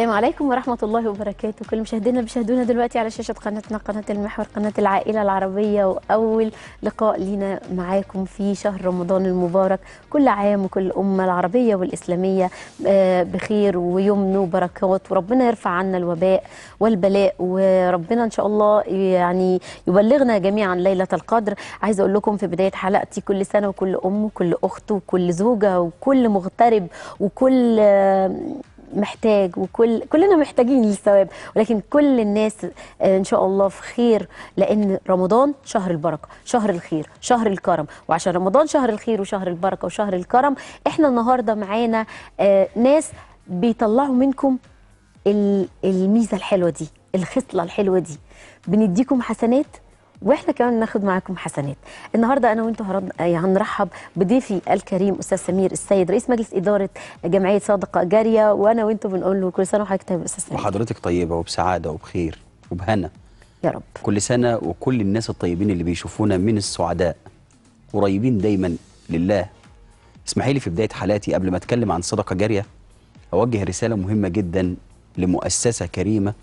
السلام عليكم ورحمة الله وبركاته كل مشاهدينا بيشاهدونا دلوقتي على شاشة قناتنا قناة المحور قناة العائلة العربية وأول لقاء لينا معاكم في شهر رمضان المبارك كل عام وكل الأمة العربية والإسلامية آه، بخير ويمن وبركات وربنا يرفع عنا الوباء والبلاء وربنا إن شاء الله يعني يبلغنا جميعا ليلة القدر عايزة أقول لكم في بداية حلقتي كل سنة وكل أم وكل أخت وكل زوجة وكل مغترب وكل آه، محتاج وكل كلنا محتاجين للثواب ولكن كل الناس آه، ان شاء الله في خير لان رمضان شهر البركه شهر الخير شهر الكرم وعشان رمضان شهر الخير وشهر البركه وشهر الكرم احنا النهارده معانا آه، ناس بيطلعوا منكم ال- الميزه الحلوه دي الخصله الحلوه دي بنديكم حسنات واحنا كمان ناخد معاكم حسنات النهارده انا وانتم هرد... يعني هنرحب بضيفي الكريم استاذ سمير السيد رئيس مجلس اداره جمعيه صادقه جاريه وانا وانتم بنقول له كل سنه وحضرتك طيب يا استاذ سمير وحضرتك طيبة وبسعادة وبخير وبهنا يا رب كل سنة وكل الناس الطيبين اللي بيشوفونا من السعداء قريبين دايما لله اسمحي لي في بداية حلقتي قبل ما اتكلم عن صدقة جارية اوجه رسالة مهمة جدا لمؤسسة كريمة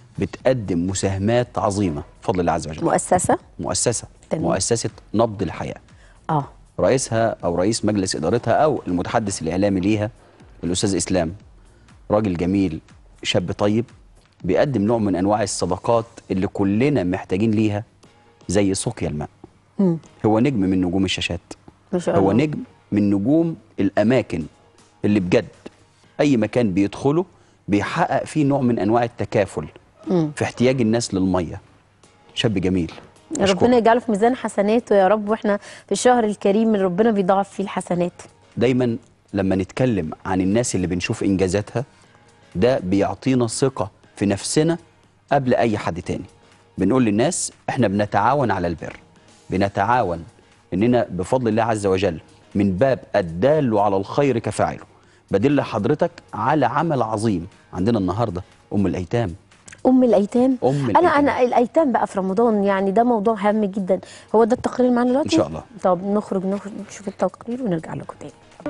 بتقدم مساهمات عظيمة بفضل الله عز وجل مؤسسه مؤسسة تمام. مؤسسة نبض الحياة اه رئيسها او رئيس مجلس ادارتها او المتحدث الاعلامي ليها الاستاذ اسلام راجل جميل شاب طيب بيقدم نوع من انواع الصدقات اللي كلنا محتاجين ليها زي سقيا الماء مم. هو نجم من نجوم الشاشات ما شاء هو الله نجم من نجوم الاماكن اللي بجد اي مكان بيدخله بيحقق فيه نوع من انواع التكافل مم. في احتياج الناس للميه شاب جميل أشكره. ربنا يجعله في ميزان حسناته يا رب واحنا في الشهر الكريم اللي ربنا بيضاعف فيه الحسنات دايما لما نتكلم عن الناس اللي بنشوف انجازاتها ده بيعطينا ثقه في نفسنا قبل اي حد تاني بنقول للناس احنا بنتعاون على البر بنتعاون اننا بفضل الله عز وجل من باب الدال على الخير كفاعله بدل حضرتك على عمل عظيم عندنا النهارده ام الايتام ام الايتام أم انا الأيتام. انا الايتام بقى في رمضان يعني ده موضوع هام جدا هو ده التقرير معانا دلوقتي إن شاء الله. طب نخرج نخرج نشوف التقرير ونرجع لكم تاني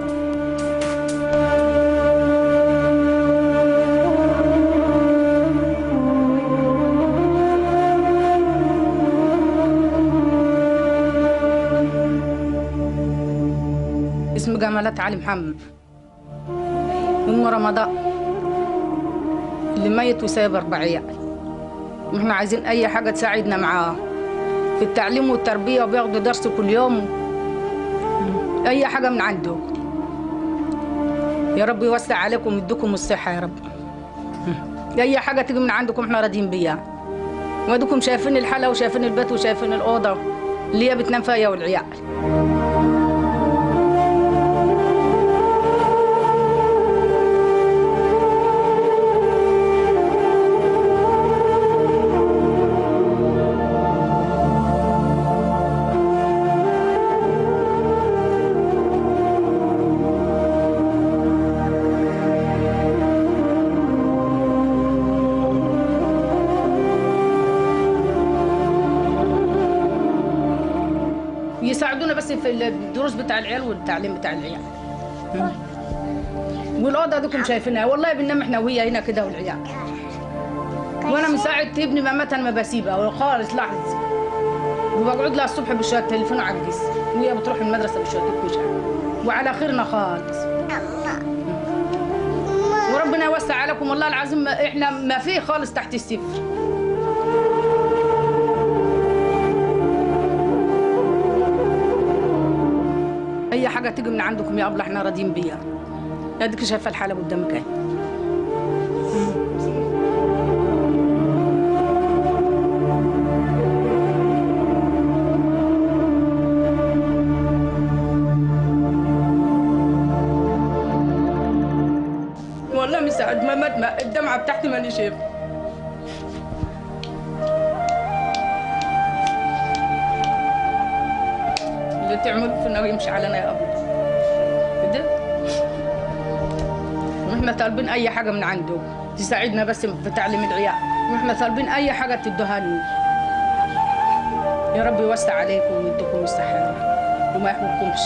اسمي جمالات علي محمد ام رمضان اللي ميت وسايب اربع عيال واحنا عايزين اي حاجه تساعدنا معاه في التعليم والتربيه وبياخدوا درس كل يوم اي حاجه من عنده يا رب يوسع عليكم ويديكم الصحه يا رب اي حاجه تيجي من عندكم احنا راضيين بيها وادكم شايفين الحاله وشايفين البيت وشايفين الاوضه اللي هي بتنام فيها هي والعيال يساعدونا بس في الدروس بتاع العيال والتعليم بتاع العيال مم. والاوضه ديكم شايفينها والله بننام احنا وهي هنا كده والعيال وانا من ساعه ابني ما مات انا ما بسيبها خالص لحظه وبقعد لها الصبح بشويه تليفون عجز وهي بتروح المدرسه بشويه كشها وعلى خيرنا خالص وربنا يوسع عليكم والله العظيم ما- احنا ما فيه خالص تحت الصفر اي حاجه تيجي من عندكم يا ابله احنا راضيين بيها اديك شايفه الحاله قدامك اهي والله من ساعة ما مات ما- الدمعة بتاعتي ماني شايفة اللي تعمل فينا يمشي علينا يا أبو كده واحنا طالبين أي حاجة من عنده تساعدنا بس في تعليم العيال واحنا طالبين أي حاجة تدوها لنا يا رب يوسع عليكم ويديكم الصحة وما يحرمكمش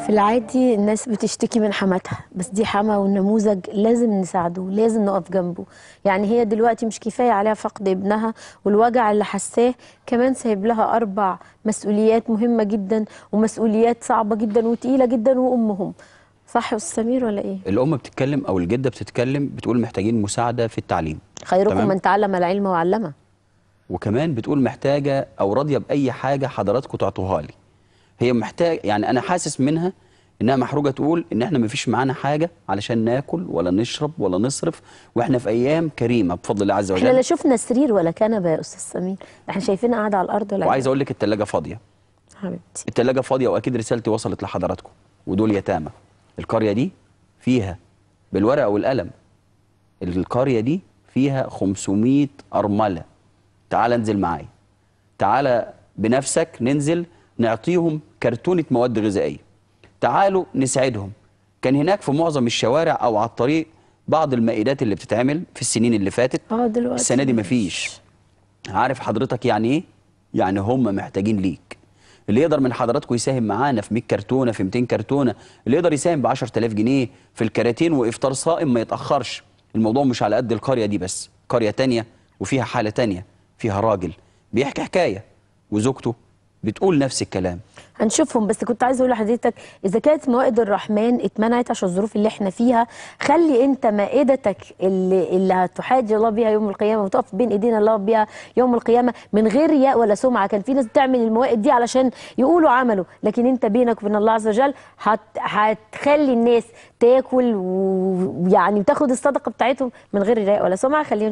في العادي الناس بتشتكي من حماتها بس دي حما والنموذج لازم نساعده لازم نقف جنبه يعني هي دلوقتي مش كفايه عليها فقد ابنها والوجع اللي حساه كمان سايب لها اربع مسؤوليات مهمه جدا ومسؤوليات صعبه جدا وتقيله جدا وامهم صح يا استاذ سمير ولا ايه الام بتتكلم او الجده بتتكلم بتقول محتاجين مساعده في التعليم خيركم تمام. من تعلم العلم وعلمه وكمان بتقول محتاجه او راضيه باي حاجه حضراتكم تعطوها لي هي محتاج يعني انا حاسس منها انها محروجه تقول ان احنا مفيش معانا حاجه علشان ناكل ولا نشرب ولا نصرف واحنا في ايام كريمه بفضل الله عز احنا لا وجل شفنا سرير ولا كنبه يا استاذ سمير احنا شايفينها قاعده على الارض ولا وعايز اقول لك الثلاجه فاضيه حبيبتي التلاجة فاضية وأكيد رسالتي وصلت لحضراتكم ودول يتامى القرية دي فيها بالورقة والقلم القرية دي فيها 500 أرملة تعال انزل معايا تعال بنفسك ننزل نعطيهم كرتونة مواد غذائية تعالوا نساعدهم كان هناك في معظم الشوارع أو على الطريق بعض المائدات اللي بتتعمل في السنين اللي فاتت اه دلوقتي السنة دي مفيش عارف حضرتك يعني ايه؟ يعني هم محتاجين ليك اللي يقدر من حضراتكم يساهم معانا في 100 كرتونه في 200 كرتونه اللي يقدر يساهم ب 10000 جنيه في الكراتين وافطار صائم ما يتاخرش الموضوع مش على قد القريه دي بس قريه تانية وفيها حاله تانية فيها راجل بيحكي حكايه وزوجته بتقول نفس الكلام هنشوفهم بس كنت عايزه اقول لحضرتك اذا كانت موائد الرحمن اتمنعت عشان الظروف اللي احنا فيها خلي انت مائدتك اللي اللي هتحاج الله بيها يوم القيامه وتقف بين ايدينا الله بيها يوم القيامه من غير رياء ولا سمعه كان في ناس بتعمل الموائد دي علشان يقولوا عملوا لكن انت بينك وبين الله عز وجل هت هتخلي الناس تاكل و- ويعني وتاخد الصدقه بتاعتهم من غير رياء ولا سمعه خلينا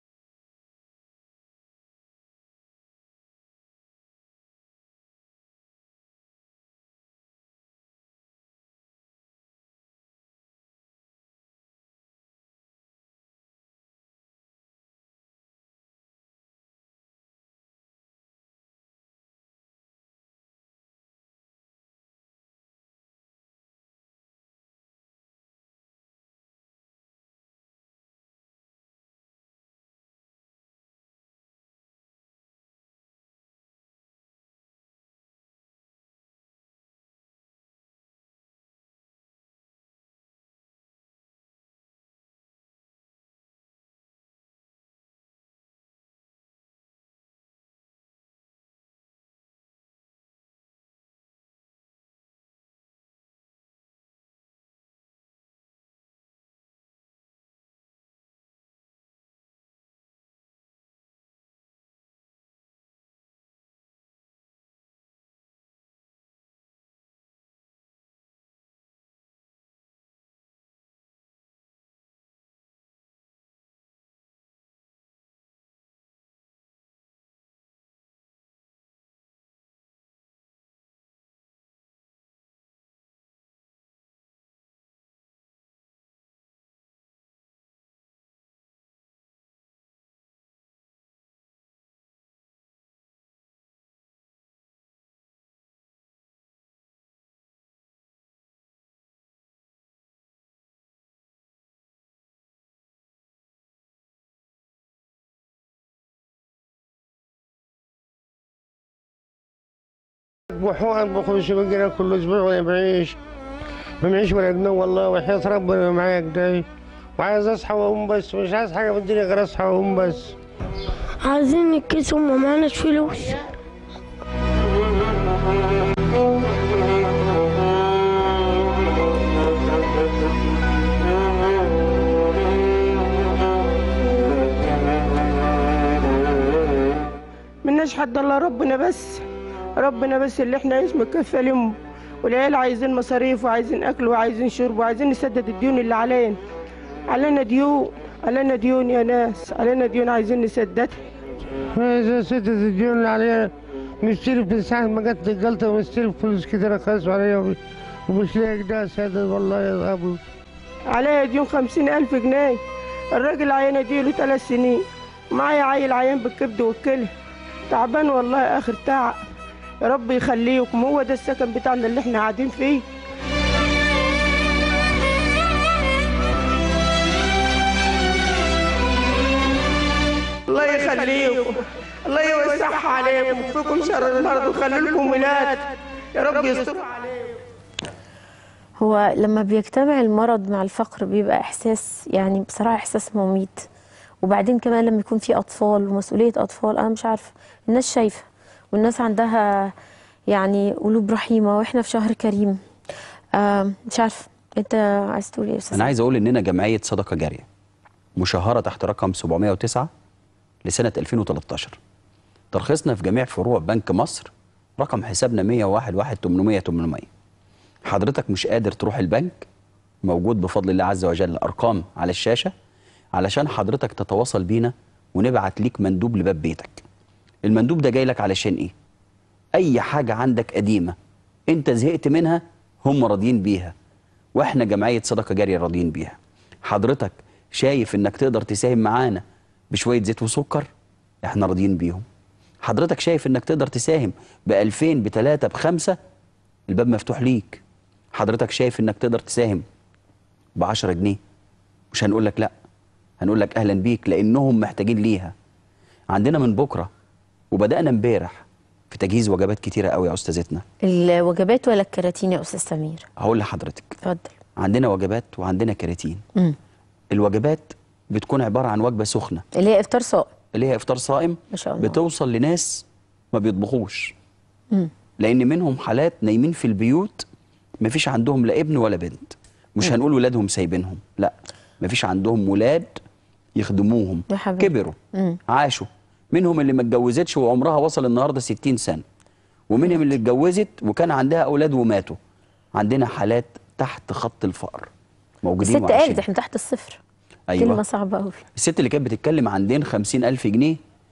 اطبخوا اطبخوا شو بقينا كل اسبوع ولا بعيش ما معيش ولا جنيه والله وحياة ربنا معايا كده وعايز اصحى واقوم بس مش عايز حاجه في الدنيا غير اصحى واقوم بس عايزين الكيس وما معناش فلوس مناش حد الله ربنا بس ربنا بس اللي احنا اسمه كفى لهم والعيال عايزين مصاريف وعايزين اكل وعايزين شرب وعايزين نسدد الديون اللي علينا علينا ديون علينا ديون يا ناس علينا ديون عايزين نسددها اذا سدت الديون اللي عليا مستلف من ساعه ما جت الجلطه ومستلف فلوس كتير خاص عليا ومش لاقي ده سدد والله يا ابو عليا ديون خمسين ألف جنيه الراجل عيان اديله ثلاث سنين معايا عيل عيان بالكبد والكلى تعبان والله آخر تعب يا رب يخليكم هو ده السكن بتاعنا اللي احنا قاعدين فيه الله يخليكم الله يوسعها عليكم ويكفيكم شر المرض ويخلي لكم ولاد يا رب يستر عليكم هو لما بيجتمع المرض مع الفقر بيبقى احساس يعني بصراحه احساس مميت وبعدين كمان لما يكون في اطفال ومسؤوليه اطفال انا مش عارفه الناس شايفه والناس عندها يعني قلوب رحيمه واحنا في شهر كريم آه مش عارفه انت عايز تقول ايه يا استاذ انا عايز اقول اننا جمعيه صدقه جاريه مشهره تحت رقم 709 لسنه 2013 ترخيصنا في جميع فروع بنك مصر رقم حسابنا 101 1 800 800 حضرتك مش قادر تروح البنك موجود بفضل الله عز وجل ارقام على الشاشه علشان حضرتك تتواصل بينا ونبعت ليك مندوب لباب بيتك المندوب ده جاي لك علشان ايه اي حاجه عندك قديمه انت زهقت منها هم راضيين بيها واحنا جمعيه صدقه جاريه راضيين بيها حضرتك شايف انك تقدر تساهم معانا بشويه زيت وسكر احنا راضيين بيهم حضرتك شايف انك تقدر تساهم ب 2000 ب 3 ب 5 الباب مفتوح ليك حضرتك شايف انك تقدر تساهم ب 10 جنيه مش هنقول لك لا هنقول لك اهلا بيك لانهم محتاجين ليها عندنا من بكره وبدانا امبارح في تجهيز وجبات كتيره قوي يا استاذتنا الوجبات ولا الكراتين يا استاذ سمير هقول لحضرتك اتفضل عندنا وجبات وعندنا كراتين مم. الوجبات بتكون عباره عن وجبه سخنه اللي هي افطار صائم اللي هي افطار صائم ما شاء الله. بتوصل لناس ما بيطبخوش مم. لان منهم حالات نايمين في البيوت ما فيش عندهم لا ابن ولا بنت مش هنقول ولادهم سايبينهم لا ما فيش عندهم ولاد يخدموهم يا حبيبي. كبروا مم. عاشوا منهم اللي ما اتجوزتش وعمرها وصل النهارده 60 سنه ومنهم اللي اتجوزت وكان عندها اولاد وماتوا عندنا حالات تحت خط الفقر موجودين الست وعايشين. قالت احنا تحت الصفر أيوة. كلمه صعبه قوي الست اللي كانت بتتكلم عن دين خمسين ألف جنيه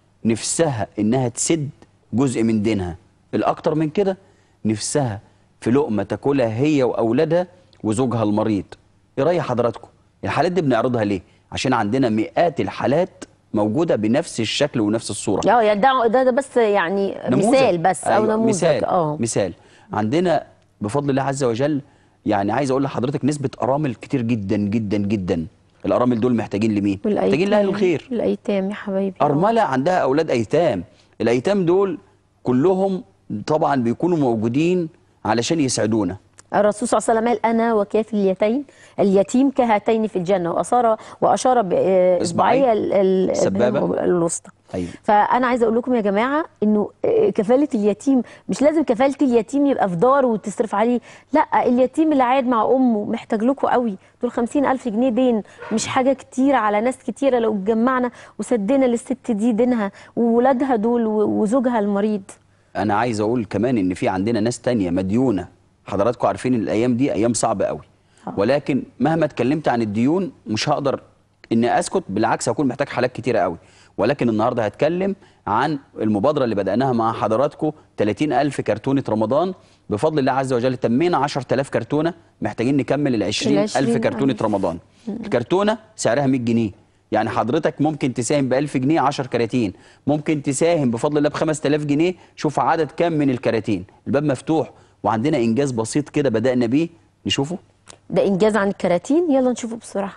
نفسها إنها تسد جزء من دينها الأكتر من كده نفسها في لقمة تاكلها هي وأولادها وزوجها المريض إيه رأي حضراتكم الحالات دي بنعرضها ليه عشان عندنا مئات الحالات موجودة بنفس الشكل ونفس الصورة اه يعني ده, ده ده بس يعني نموذج. مثال بس او أيوة، نموذج مثال اه مثال عندنا بفضل الله عز وجل يعني عايز اقول لحضرتك نسبه ارامل كتير جدا جدا جدا الارامل دول محتاجين لمين محتاجين لاهل الخير الايتام يا حبايبي آه. أرملة عندها أولاد أيتام الأيتام دول كلهم طبعا بيكونوا موجودين علشان يسعدونا الرسول صلى الله عليه وسلم قال انا وكافي اليتيم اليتيم كهاتين في الجنه واشار واشار باصبعي ال- ال- السبابة. الوسطى أيوة. فانا عايزه اقول لكم يا جماعه انه آه، كفاله اليتيم مش لازم كفاله اليتيم يبقى في دار وتصرف عليه لا اليتيم اللي قاعد مع امه محتاج لكم قوي دول 50000 جنيه دين مش حاجه كتيره على ناس كتيره لو اتجمعنا وسدينا للست دي دينها وولادها دول و- وزوجها المريض أنا عايز أقول كمان إن في عندنا ناس تانية مديونة حضراتكم عارفين إن الأيام دي أيام صعبة قوي ولكن مهما اتكلمت عن الديون مش هقدر إني أسكت بالعكس هكون محتاج حالات كتيرة قوي ولكن النهارده هتكلم عن المبادرة اللي بدأناها مع حضراتكم 30000 كرتونة رمضان بفضل الله عز وجل تمينا 10000 كرتونة محتاجين نكمل ال 20000 العشرين كرتونة ألف. رمضان الكرتونة سعرها 100 جنيه يعني حضرتك ممكن تساهم ب 1000 جنيه 10 كراتين ممكن تساهم بفضل الله ب 5000 جنيه شوف عدد كام من الكراتين الباب مفتوح وعندنا انجاز بسيط كده بدأنا بيه نشوفه ده انجاز عن الكراتين يلا نشوفه بسرعه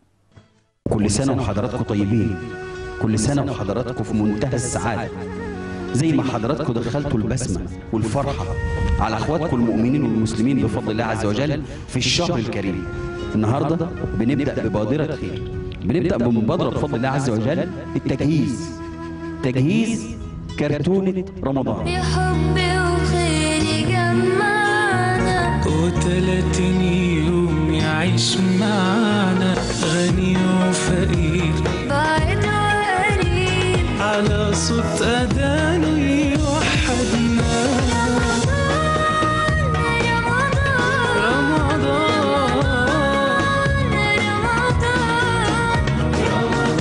كل سنة وحضراتكم طيبين كل سنة وحضراتكم في منتهى السعادة زي ما حضراتكم دخلتوا البسمة والفرحة على اخواتكم المؤمنين والمسلمين بفضل الله عز وجل في الشهر الكريم النهاردة بنبدأ ببادرة خير بنبدأ بمبادرة بفضل الله عز وجل التجهيز تجهيز كرتونة رمضان بحبي وخيري جمعنا وتلاتين يوم يعيش معانا غني وفقير بعيد وقريب على صوت أذانه يوحدنا رمضان رمضان رمضان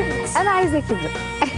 انا عايزه كده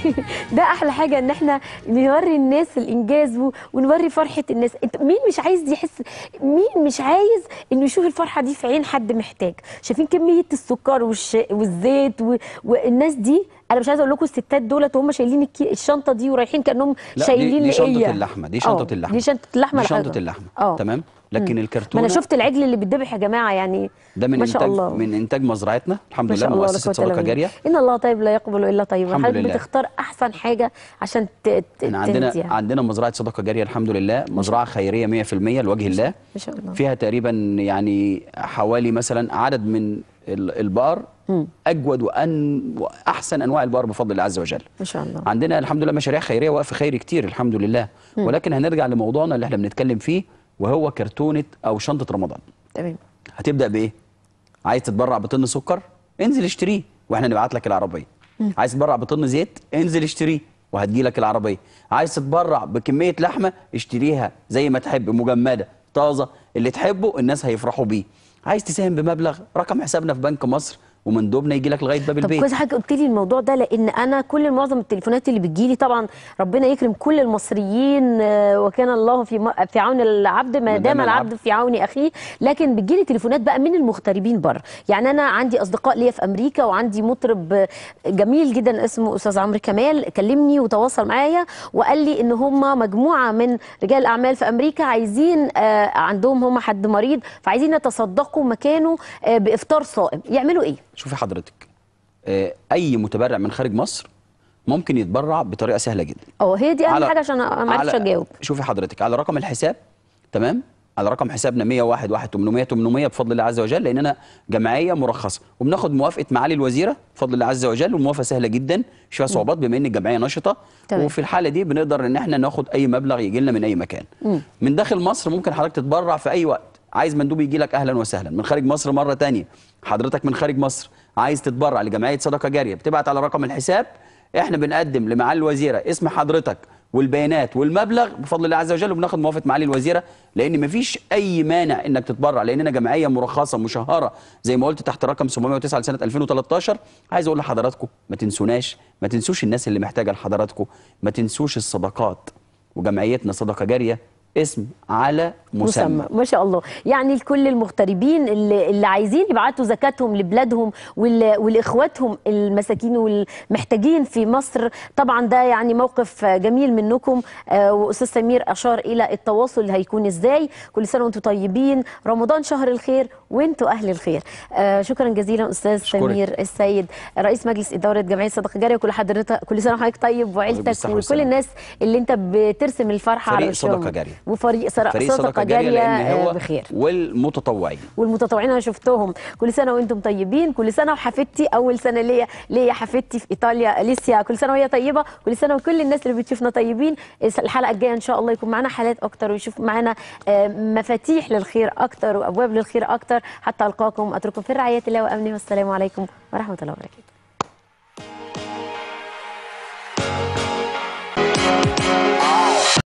ده احلى حاجه ان احنا نوري الناس الانجاز و- ونوري فرحه الناس انت مين مش عايز يحس مين مش عايز انه يشوف الفرحه دي في عين حد محتاج شايفين كميه السكر والش... والزيت و... والناس دي انا مش عايزه اقول لكم الستات دولت وهم شايلين الكي... الشنطه دي ورايحين كانهم لا شايلين دي, دي شنطه إيه؟ اللحمه دي آه، شنطه اللحمه دي شنطه اللحمه دي شنطه الحلوة. اللحمه اه تمام لكن ما الكرتونه انا شفت العجل اللي بيتذبح يا جماعه يعني ده من ما شاء انتاج الله من انتاج مزرعتنا الحمد ما لله شاء الله لا مؤسسه قوة إلا صدقه بالله. جاريه ان الله طيب لا يقبل الا طيبا الحمد حضرتك لله. بتختار احسن حاجه عشان ت... ت... احنا عندنا تهديها. عندنا مزرعه صدقه جاريه الحمد لله مزرعه خيريه 100% لوجه الله ما شاء الله فيها تقريبا يعني حوالي مثلا عدد من ال- البقر اجود وان واحسن انواع البقر بفضل الله عز وجل ما شاء الله عندنا الحمد لله مشاريع خيريه وقف خيري كتير الحمد لله ولكن هنرجع لموضوعنا اللي احنا بنتكلم فيه وهو كرتونه او شنطه رمضان تمام هتبدا بايه عايز تتبرع بطن سكر انزل اشتريه واحنا نبعت لك العربيه عايز تتبرع بطن زيت انزل اشتريه وهتجي لك العربيه عايز تتبرع بكميه لحمه اشتريها زي ما تحب مجمده طازه اللي تحبه الناس هيفرحوا بيه عايز تساهم بمبلغ رقم حسابنا في بنك مصر ومندوبنا يجي لك لغايه باب طب البيت كويس حضرتك قلت لي الموضوع ده لان انا كل معظم التليفونات اللي بتجيلي طبعا ربنا يكرم كل المصريين آه، وكان الله في م- في عون العبد ما دام العبد في عون اخيه لكن بتجيلي تليفونات بقى من المغتربين بره يعني انا عندي اصدقاء ليا في امريكا وعندي مطرب آه، جميل جدا اسمه استاذ عمرو كمال كلمني وتواصل معايا وقال لي ان هم مجموعه من رجال اعمال في امريكا عايزين آه، عندهم هم حد مريض فعايزين يتصدقوا مكانه آه، بافطار صائم يعملوا ايه شوفي حضرتك آه، اي متبرع من خارج مصر ممكن يتبرع بطريقه سهله جدا اه هي دي اهم على- حاجه عشان ما اعرفش على- اجاوب شوفي حضرتك على رقم الحساب تمام على رقم حسابنا 101 1 800 800 بفضل الله عز وجل لاننا جمعيه مرخصه وبناخد موافقه معالي الوزيره بفضل الله عز وجل والموافقه سهله جدا مش فيها صعوبات بما ان الجمعيه نشطه تمام. وفي الحاله دي بنقدر ان احنا ناخد اي مبلغ يجي لنا من اي مكان من داخل مصر ممكن حضرتك تتبرع في اي وقت عايز مندوب يجي لك اهلا وسهلا من خارج مصر مره تانية حضرتك من خارج مصر عايز تتبرع لجمعيه صدقه جاريه بتبعت على رقم الحساب احنا بنقدم لمعالي الوزيره اسم حضرتك والبيانات والمبلغ بفضل الله عز وجل وبناخد موافقه معالي الوزيره لان مفيش اي مانع انك تتبرع لاننا جمعيه مرخصه مشهره زي ما قلت تحت رقم 709 لسنه 2013 عايز اقول لحضراتكم ما تنسوناش ما تنسوش الناس اللي محتاجه لحضراتكم ما تنسوش الصدقات وجمعيتنا صدقه جاريه اسم على مسمى, مسمى ما شاء الله يعني لكل المغتربين اللي, اللي عايزين يبعتوا زكاتهم لبلادهم وال- ولاخواتهم المساكين والمحتاجين في مصر طبعا ده يعني موقف جميل منكم آه، واستاذ سمير اشار الى التواصل اللي هيكون ازاي كل سنه وانتم طيبين رمضان شهر الخير وانتم اهل الخير آه، شكرا جزيلا استاذ أشكرك. سمير السيد رئيس مجلس اداره جمعيه صدقه جاريه كل حضرتك كل سنه وحضرتك طيب وعيلتك بالصحة وكل والسلامة. الناس اللي انت بترسم الفرحه على فريق وشهم صدقة جارية. وفريق صدقه, فريق صدقة جاريه لان آه، هو بخير والمتطوعين والمتطوعين انا شفتهم كل سنه وانتم طيبين كل سنه وحفيدتي اول سنه ليا ليا حفيدتي في ايطاليا اليسيا كل سنه وهي طيبه كل سنه وكل الناس اللي بتشوفنا طيبين الحلقه الجايه ان شاء الله يكون معانا حالات اكتر ويشوف معانا آه، مفاتيح للخير اكتر وابواب للخير اكتر حتى القاكم اترككم في رعايه الله وامنه والسلام عليكم ورحمه الله وبركاته